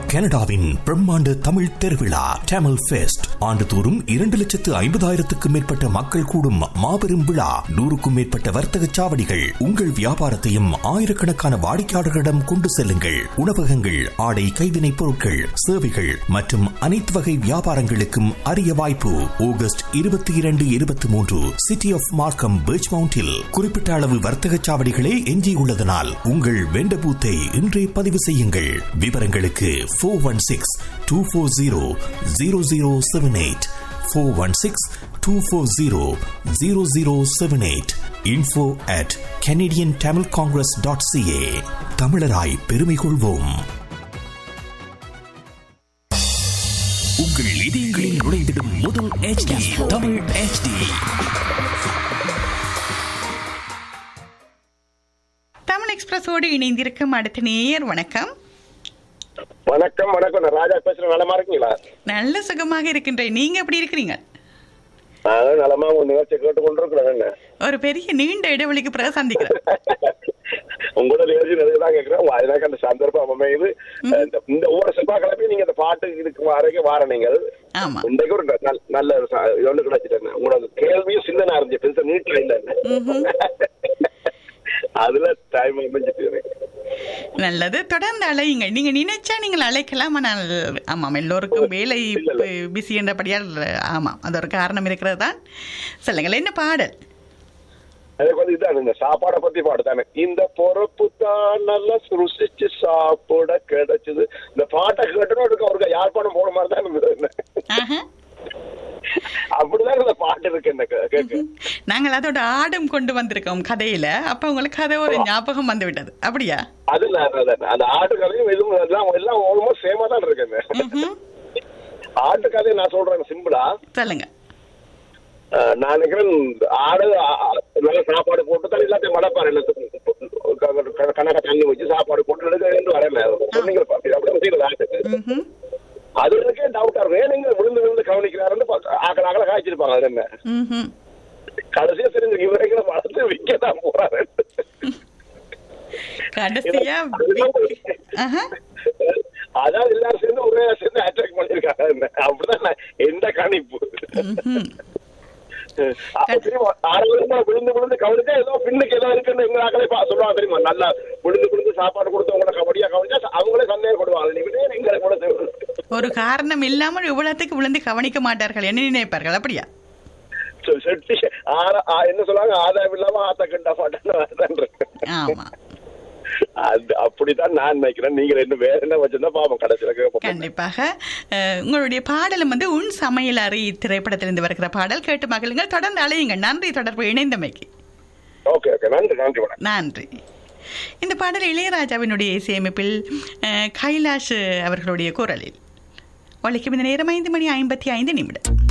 கனடாவின் பிரம்மாண்ட தமிழ் திருவிழா டேமல் ஃபெஸ்ட் ஆண்டுதோறும் இரண்டு லட்சத்து ஐம்பதாயிரத்துக்கும் மேற்பட்ட மக்கள் கூடும் மாபெரும் விழா நூறுக்கும் மேற்பட்ட வர்த்தக சாவடிகள் உங்கள் வியாபாரத்தையும் ஆயிரக்கணக்கான வாடிக்கையாளர்களிடம் கொண்டு செல்லுங்கள் உணவகங்கள் ஆடை கைவினைப் பொருட்கள் சேவைகள் மற்றும் அனைத்து வகை வியாபாரங்களுக்கும் அரிய வாய்ப்பு ஆகஸ்ட் இருபத்தி இரண்டு இருபத்தி மூன்று சிட்டி ஆஃப் மார்க்கம் பீச் மவுண்டில் குறிப்பிட்ட அளவு வர்த்தக சாவடிகளே எஞ்சியுள்ளதனால் உங்கள் வெண்ட பூத்தை இன்றே பதிவு செய்யுங்கள் விவரங்களுக்கு four one six two four zero zero zero seven eight four one six two four zero zero zero seven eight info at Canadian Tamil congress dot CA தமிழராய் பெருமை கொள்வோம் உங்கள் இதயங்களில் நுழைந்திடும் முதல் HD தமிழ் HD தமிழ் எக்ஸ்பிரஸோடு இணைந்திருக்கும் அடுத்த நேயர் வணக்கம் வணக்கம் வணக்கம் நான் ராஜா பேசுறேன் நலமா இருக்கீங்களா நல்ல சுகமாக இருக்கின்றேன் நீங்க எப்படி இருக்கிறீங்க நானும் நலமா உங்க நிகழ்ச்சி கேட்டு கொண்டிருக்கிறேன் என்ன ஒரு பெரிய நீண்ட இடைவெளிக்கு பிறகு சந்திக்கிறேன் உங்களோட நிகழ்ச்சி நிறைய தான் கேட்கிறேன் உங்க- எனக்கு அந்த சந்தர்ப்பம் அமையுது இந்த- இந்த ஒவ்வொரு செவ்வாய்க்கிழமையும் நீங்க இந்த பாட்டு இதுக்கு வரைக்கும் வார நீங்கள் ஆமா இன்றைக்கு ஒரு நல்ல- நல்ல ஒரு ச- இது ஒன்று கிடைச்சிட்டேன் உங்களோட கேள்வியும் சின்னனா இருந்துச்சு பெருசா நீட்ல இல்ல அதுல டைம் அமைஞ்சிட்டு எனக்கு. நல்லது தொடர்ந்து அழையுங்க நீங்க நினைச்சா நீங்கள் அழைக்கலாம் ஆனால் ஆமாம் எல்லோருக்கும் வேலை பிஸி என்றபடியால் ஆமாம் அது ஒரு காரணம் இருக்கிறது தான் சொல்லுங்கள் என்ன பாடல் எனக்கு வந்து இதான் இந்த சாப்பாடை பத்தி பாடுதானே இந்த பொறுப்பு தான் நல்லா ருசிச்சு சாப்பிட கிடைச்சது இந்த பாட்டை கேட்டணும் இருக்கு அவருக்கு யாழ்ப்பாணம் போன மாதிரி தான் இருந்தது ஆஹா. அப்படிதான் இந்த பாட்டு இருக்கு என்ன கே- கேட்க நாங்கள் அதோட ஆடம் கொண்டு வந்திருக்கோம் கதையில அப்ப உங்களுக்கு கதை ஒரு ஞாபகம் வந்து விட்டது அப்படியா அது நான் அதான் அந்த ஆட்டு கதையும் இதுவும் எல்லாம் எல்லாம் ஆல்மோஸ்ட் சேமா தான் இருக்கு ம்ஹும். ஆட்டு கதையை நான் சொல்றேன் சிம்பிளா சொல்லுங்க அஹ், நான் நினைக்கிறேன் ஆடு ஆ- ஆ- நல்ல சாப்பாடு போட்டு தான் எல்லாத்தையும் வளர்ப்பாரு எல்லாத்துக்கும் கணக்க தண்ணி வச்சு சாப்பாடு போட்டு எடுக்க வரல சொன்னீங்க பாப்பி அப்படியே செய்யறது ஆட்டுக்கு ம்ஹும். அது எனக்கே டவுட்டா இருக்கும் ஏன் நீங்க விழுந்து விழுந்து கவனிக்கிறாருன்னு பார்த்து ஆக்கல ஆக்கல காய்ச்சிருப்பாங்க அது என்ன ம்ஹும். கடைசியா தெரிஞ்சு இவரைகளை வளர்த்து விற்க தான் போறாரு கடைசியா ஆஹா. அதாவது எல்லாரும் சேர்ந்து ஒரே சேர்ந்து அட்டாக் பண்ணிருக்காங்க என்ன. அப்படிதான் நான் எந்த கணிப்பு ம்ஹும். அப்ப தெரியுமா ஆரம்பமா விழுந்து விழுந்து கவனிச்சா ஏதோ பின்னுக்கு ஏதோ இருக்குன்னு எங்க ஆக்களே பா- சொல்லுவாங்க தெரியுமா நல்லா விழுந்து விழுந்து சாப்பாடு கொடுத்து உங்களை கபடியா கவனிச்சா அவங்களே சந்தேகப்படுவாங்க நீங்க நீங்க கூட சேர்ந்து. ஒரு காரணம் இல்லாமல் இவ்வளவுக்கு விழுந்து கவனிக்க மாட்டார்கள் என்ன நினைப்பார்கள் அப்படியா செ- செட்டி ஆற- ஆ- என்ன சொல்லுவாங்க ஆதாயம் இல்லாம ஆத்த கண்டா மாட்டேன்னு ஆமா அது அப்படித்தான் நான் நினைக்கிறேன் நீங்க ரெண்டு வேற என்ன வச்சிருந்தா பாப்போம் கடைசியில கேட்போம். கண்டிப்பாக அஹ், உங்களுடைய பாடலும் வந்து உன் சமையல் அறை திரைப்படத்திலிருந்து வருகிற பாடல் கேட்டு மகிழுங்கள் தொடர்ந்து அலையுங்க நன்றி தொடர்பு இணைந்தமைக்கு ஓகே ஓகே நன்றி நன்றி வணக்கம் நன்றி இந்த பாடல் இளையராஜாவினுடைய இசையமைப்பில் அஹ், கைலாஷ் அவர்களுடைய குரலில் ஒழிக்கும் இந்த நேரம் ஐந்து மணி ஐம்பத்தி ஐந்து நிமிடம்